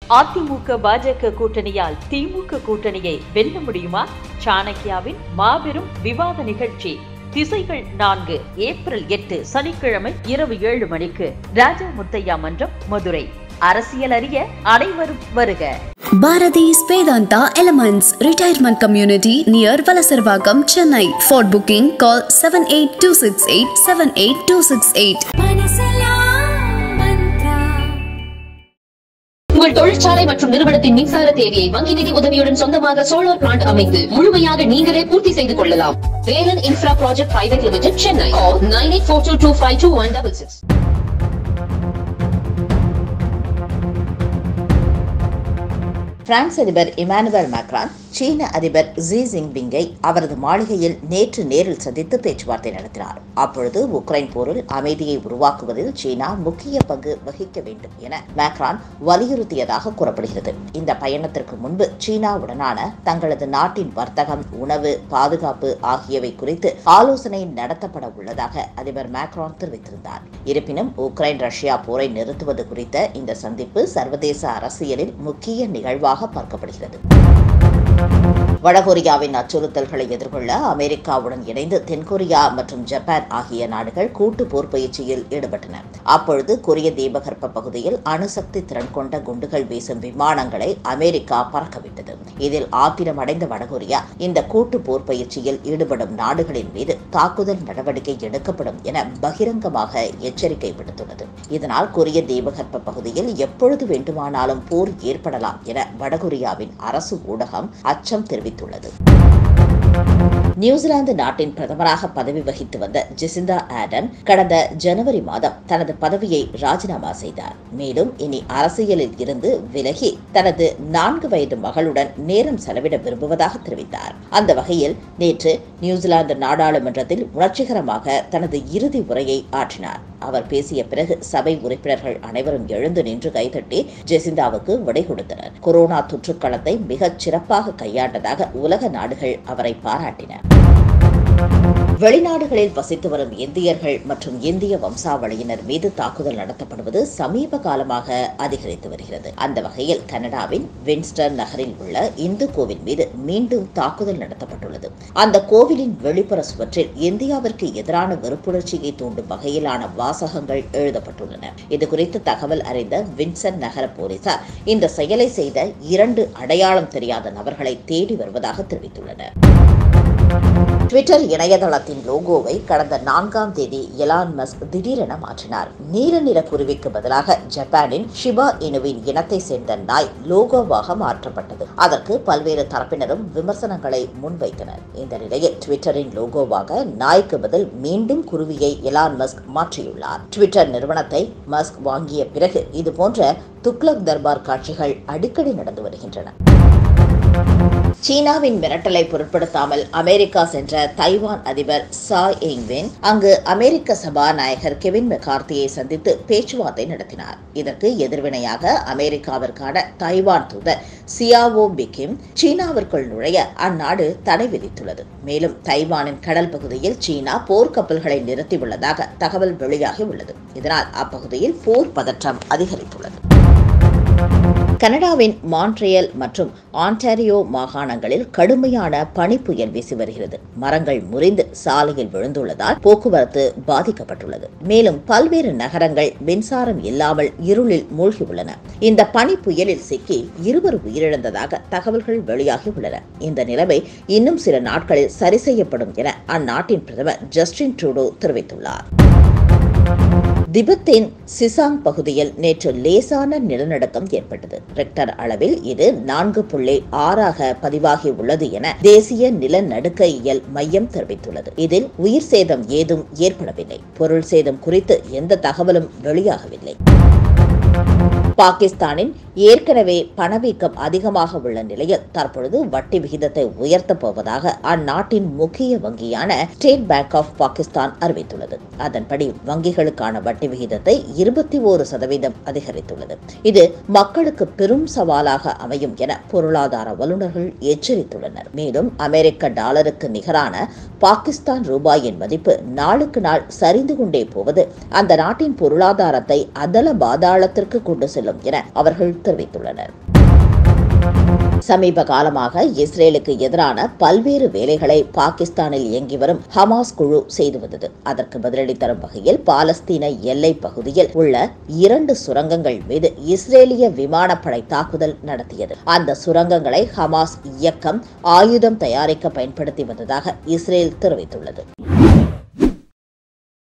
அதிமுக பாஜக கூட்டணியால் திமுக கூட்டணியை வெல்ல முடியுமா சாணக்கியாவின் மாபெரும் விவாத நிகழ்ச்சி திசைகள் நான்கு ஏப்ரல் எட்டு சனிக்கிழமை இரவு ஏழு மணிக்கு ராஜா முத்தையா மன்றம் மதுரை அரசியல் அறிய அனைவரும் வருக Bharati's Vedanta Elements Retirement Community near Valasarvagam, Chennai. For booking, call 78268 78268. உங்கள் தொழிற்சாலை மற்றும் நிறுவனத்தின் மின்சார தேவையை வங்கி நிதி உதவியுடன் சொந்தமாக சோலார் பிளான்ட் அமைத்து முழுமையாக நீங்களே பூர்த்தி செய்து கொள்ளலாம் Velan infra project private limited Chennai nine eight four two two five two one double six France அதிபர் இமானுவேல் மேக்ரான் சீன அதிபர் ஜி ஜின்பிங்கை அவரது மாளிகையில் நேற்று நேரில் சந்தித்து பேச்சுவார்த்தை நடத்தினார் அப்பொழுது உக்ரைன் போரில் அமைதியை உருவாக்குவதில் சீனா முக்கிய பங்கு வகிக்க வேண்டும் என மேக்ரான் வலியுறுத்தியதாக கூறப்படுகிறது இந்த பயணத்திற்கு முன்பு சீனாவுடனான தங்களது நாட்டின் வர்த்தகம் உணவு பாதுகாப்பு ஆகியவை குறித்து ஆலோசனை நடத்தப்பட உள்ளதாக அதிபர் மேக்ரான் தெரிவித்திருந்தார் இருப்பினும் உக்ரைன் ரஷ்யா போரை நிறுத்துவது குறித்த இந்த சந்திப்பு சர்வதேச அரசியலில் முக்கிய நிகழ்வாக பார்க்கப்படுகிறது வடகொரியாவின் அச்சுறுத்தல்களை எதிர்கொள்ள அமெரிக்காவுடன் இணைந்து தென்கொரியா மற்றும் ஜப்பான் ஆகிய நாடுகள் கூட்டு போர் பயிற்சியில் ஈடுபட்டன அப்பொழுது கொரிய தீபகற்ப பகுதியில் அணுசக்தி திறன் கொண்ட குண்டுகள் வீசும் விமானங்களை அமெரிக்கா பறக்கவிட்டது இதில் ஆத்திரமடைந்த வடகொரியா இந்த கூட்டு போர் பயிற்சியில் ஈடுபடும் நாடுகளின் மீது தாக்குதல் நடவடிக்கை எடுக்கப்படும் என பகிரங்கமாக எச்சரிக்கை விடுத்துள்ளது இதனால் கொரிய தீபகற்ப பகுதியில் எப்பொழுது வேண்டுமானாலும் போர் ஏற்படலாம் என வடகொரியாவின் அரசு ஊடகம் அச்சம் தெரிவித்துள்ளது நியூசிலாந்து நாட்டின் பிரதமராக பதவி வகித்து வந்த ஜெசிந்தா ஆடன் கடந்த ஜனவரி மாதம் தனது பதவியை ராஜினாமா செய்தார் மேலும் இனி அரசியலில் இருந்து விலகி தனது நான்கு வயது மகளுடன் நேரம் செலவிட விரும்புவதாக தெரிவித்தார் அந்த வகையில் நேற்று நியூசிலாந்து நாடாளுமன்றத்தில் உணர்ச்சிகரமாக தனது இறுதி உரையை ஆற்றினார் அவர் பேசிய பிறகு சபை உறுப்பினர்கள் அனைவரும் எழுந்து நின்று கைதட்டி ஜெசிந்தாவுக்கு விடை கொடுத்தனர் கொரோனா தொற்றுக்களத்தை மிகச் சிறப்பாக கையாண்டதாக உலக நாடுகள் அவரை பாராட்டின வெளிநாடுகளில் வசித்து வரும் இந்தியர்கள் மற்றும் இந்திய வம்சாவளியினர் மீது தாக்குதல் நடத்தப்படுவது சமீப காலமாக அதிகரித்து வருகிறது அந்த வகையில் கனடாவின் வின்ஸ்டர் நகரில் உள்ள இந்து கோவில் மீது மீண்டும் தாக்குதல் நடத்தப்பட்டுள்ளது அந்த கோவிலின் வெளிப்புற சுவற்றில் இந்தியாவிற்கு எதிரான வெறுப்புணர்ச்சியை தூண்டும் வகையிலான வாசகங்கள் எழுதப்பட்டுள்ளன இதுகுறித்து தகவல் அறிந்த வின்சென்ட் நகர போலீசார் இந்த செயலை செய்த இரண்டு அடையாளம் தெரியாத நபர்களை தேடி வருவதாக தெரிவித்துள்ளனர் ட்விட்டர் இணையதளத்தின் லோகோவை கடந்த நான்காம் தேதி எலான் மஸ்க் திடீரென மாற்றினார் நீல நிற குருவிக்கு பதிலாக ஜப்பானின் ஷிபா இனுவின் இனத்தை சேர்ந்த நாய் லோகோவாக மாற்றப்பட்டது அதற்கு பல்வேறு தரப்பினரும் விமர்சனங்களை முன்வைத்தனர் இந்த நிலையில் ட்விட்டரின் லோகோவாக நாய்க்கு பதில் மீண்டும் குருவியை எலான் மஸ்க் மாற்றியுள்ளார் ட்விட்டர் நிறுவனத்தை மஸ்க் வாங்கிய பிறகு இதுபோன்ற துக்ளக் தர்பார் காட்சிகள் அடிக்கடி நடந்து வருகின்றன சீனாவின் மிரட்டலை பொருட்படுத்தாமல் அமெரிக்கா சென்ற தைவான் அதிபர் சாய் இங்வென் அங்கு அமெரிக்க சபாநாயகர் கெவின் மெக்கார்த்தியை சந்தித்து பேச்சுவார்த்தை நடத்தினார் இதற்கு எதிர்வினையாக அமெரிக்காவிற்கான தைவான் தூதர் சியாவோ பிகிம் சீனாவிற்குள் நுழைய அந்நாடு தடை விதித்துள்ளது மேலும் தைவானின் கடல் பகுதியில் சீனா போர்க்கப்பல்களை நிறுத்தியுள்ளதாக தகவல் வெளியாகி உள்ளது இதனால் அப்பகுதியில் போர் பதற்றம் அதிகரித்துள்ளது கனடாவின் மான்ட்ரியல் மற்றும் ஆன்டாரியோ மாகாணங்களில் கடுமையான பனிப்புயல் வீசி வருகிறது மரங்கள் முறிந்து சாலையில் விழுந்துள்ளதால் போக்குவரத்து பாதிக்கப்பட்டுள்ளது மேலும் பல்வேறு நகரங்கள் மின்சாரம் இல்லாமல் இருளில் மூழ்கியுள்ளன இந்த பனி புயலில் சிக்கி இருவர் உயிரிழந்ததாக தகவல்கள் வெளியாகி உள்ளன இந்த நிலைமை இன்னும் சில நாட்களில் சரி செய்யப்படும் என அந்நாட்டின் பிரதமர் ஜஸ்டின் ட்ரூடோ தெரிவித்துள்ளார் திபெத்தின் சிசாங் பகுதியில் நேற்று லேசான நிலநடுக்கம் ஏற்பட்டது ரெக்டர் அளவில் இது நான்கு புள்ளி ஆறாக பதிவாகி உள்ளது என தேசிய நிலநடுக்கையியல் மையம் தெரிவித்துள்ளது இதில் உயிர் சேதம் ஏதும் ஏற்படவில்லை பொருள் சேதம் குறித்து எந்த தகவலும் வெளியாகவில்லை பாகிஸ்தானின் ஏற்கனவே பணவீக்கம் அதிகமாக உள்ள நிலையில் தற்பொழுது வட்டி விகிதத்தை உயர்த்தப் போவதாக அந்நாட்டின் முக்கிய வங்கியான ஸ்டேட் பேங்க் ஆஃப் பாகிஸ்தான் அறிவித்துள்ளது அதன்படி வங்கிகளுக்கான வட்டி விகிதத்தை இருபத்தி ஓரு சதவீதம் அதிகரித்துள்ளது இது மக்களுக்கு பெரும் சவாலாக அமையும் என பொருளாதார வல்லுநர்கள் எச்சரித்துள்ளனர் மேலும் அமெரிக்க டாலருக்கு நிகரான பாகிஸ்தான் ரூபாயின் மதிப்பு நாளுக்கு நாள் சரிந்து கொண்டே போவது அந்த நாட்டின் பொருளாதாரத்தை அதல பாதாளத்திற்கு கொண்டு செல்லும் செல்லும் என அவர்கள் தெரிவித்துள்ளனர் சமீப காலமாக இஸ்ரேலுக்கு எதிரான பல்வேறு வேலைகளை பாகிஸ்தானில் இயங்கி வரும் ஹமாஸ் குழு செய்து வந்தது அதற்கு பதிலடி தரும் வகையில் பாலஸ்தீன எல்லை பகுதியில் உள்ள இரண்டு சுரங்கங்கள் மீது இஸ்ரேலிய விமானப்படை தாக்குதல் நடத்தியது அந்த சுரங்கங்களை ஹமாஸ் இயக்கம் ஆயுதம் தயாரிக்க பயன்படுத்தி வந்ததாக இஸ்ரேல் தெரிவித்துள்ளது